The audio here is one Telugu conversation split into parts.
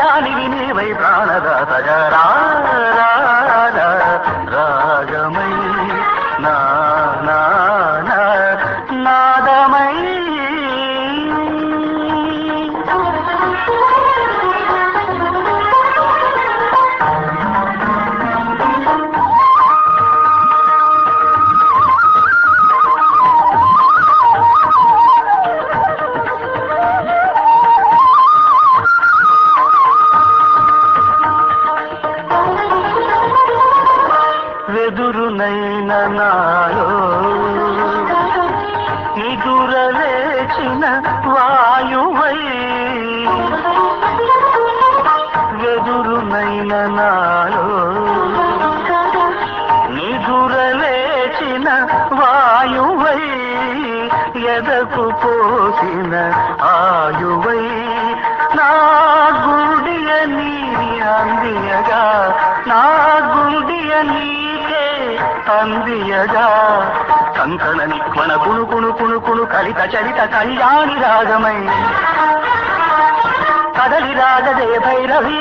నృత్యానివి నీవై ప్రాణదాతగా రా, రా, రా, రాగమై నా నా నా, నాదమై వెదురునైన నాలో నిదురలేచిన వాయువై వెదురునైన నాలో నిదురలేచిన వాయువై ఎదకు పోసిన ఆయువై నా గుడియ నీ అందియగా నా గుడియ నీకే అందియగా కంకణ నిక్వణ కుణు కుణు కుణు కుణు కలిత చలిత కళ్యాణి రాగమై కదలి రాగదే భైరవి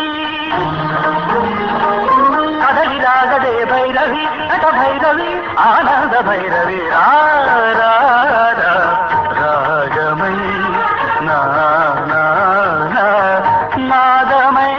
కదలి రాగదే భైరవి నట భైరవి ఆనంద భైరవి రా రా, రా, రాగమై నా నా నా, నాదమై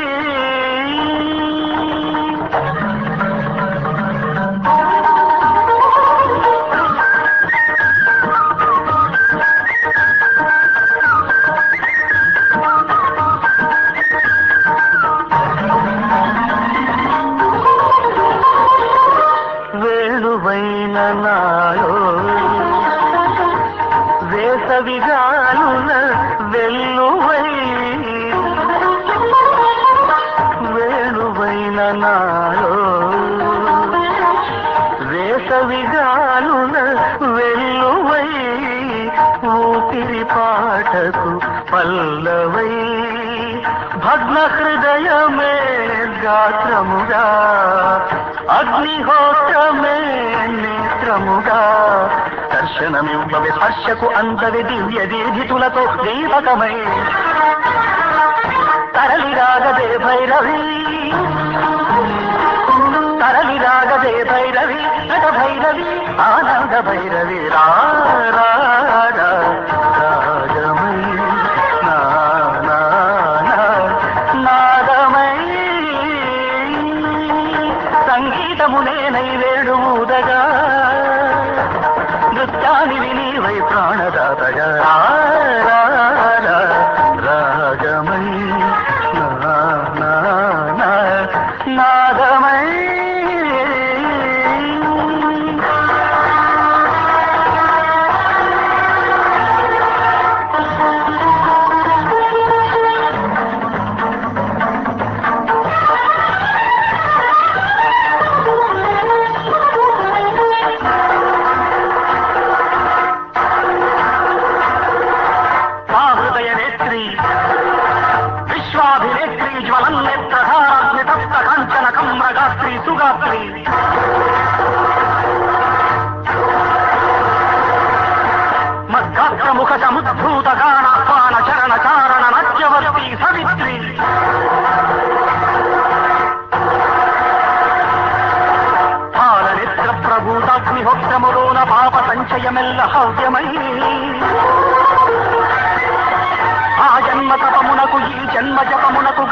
వేణువైన నాలో వేసవిగాలుల వెల్లువై వేణువైన నాలో వేసవిగాలుల వెల్లువై ఊపిరి పాటకు పల్లవై భగ్న హృదయమే గాత్రముగా అగ్నిహోత్రమే నేత్రముగా దర్శనమివ్వవి స్పర్శకు అందవి దివ్య దీధితులతో దీపకమై తరలి రాగదే భైరవి తరలి రాగదే భైరవి నట భైరవి ఆనంద భైరవి రా రా, రా, రాగమై నా నా నా, నాదమై సంగీతమునే నైవేడుదగా నృత్యానివి నీవై ప్రాణదాతగా రా, రా, రా, రాగమై నా నా నా, నాదమై మా హృదయ నేత్రి విశ్వాభినేత్రి జ్వలం నేత్రధారాగ్ని తప్త కాంచన కమ్రగాత్రి సుగాత్రి మద్గాత్రముఖ సముద్భూత గానాహ్వాన చరణ చారణ నత్యవర్తి సవిత్రి పాలనేత్ర ప్రభూతాగ్నిహోత్రములోన పాప సంచయమెల్ల హవ్యమై ఆ జన్మ తపమునకు ఈ జన్మ జపమునకు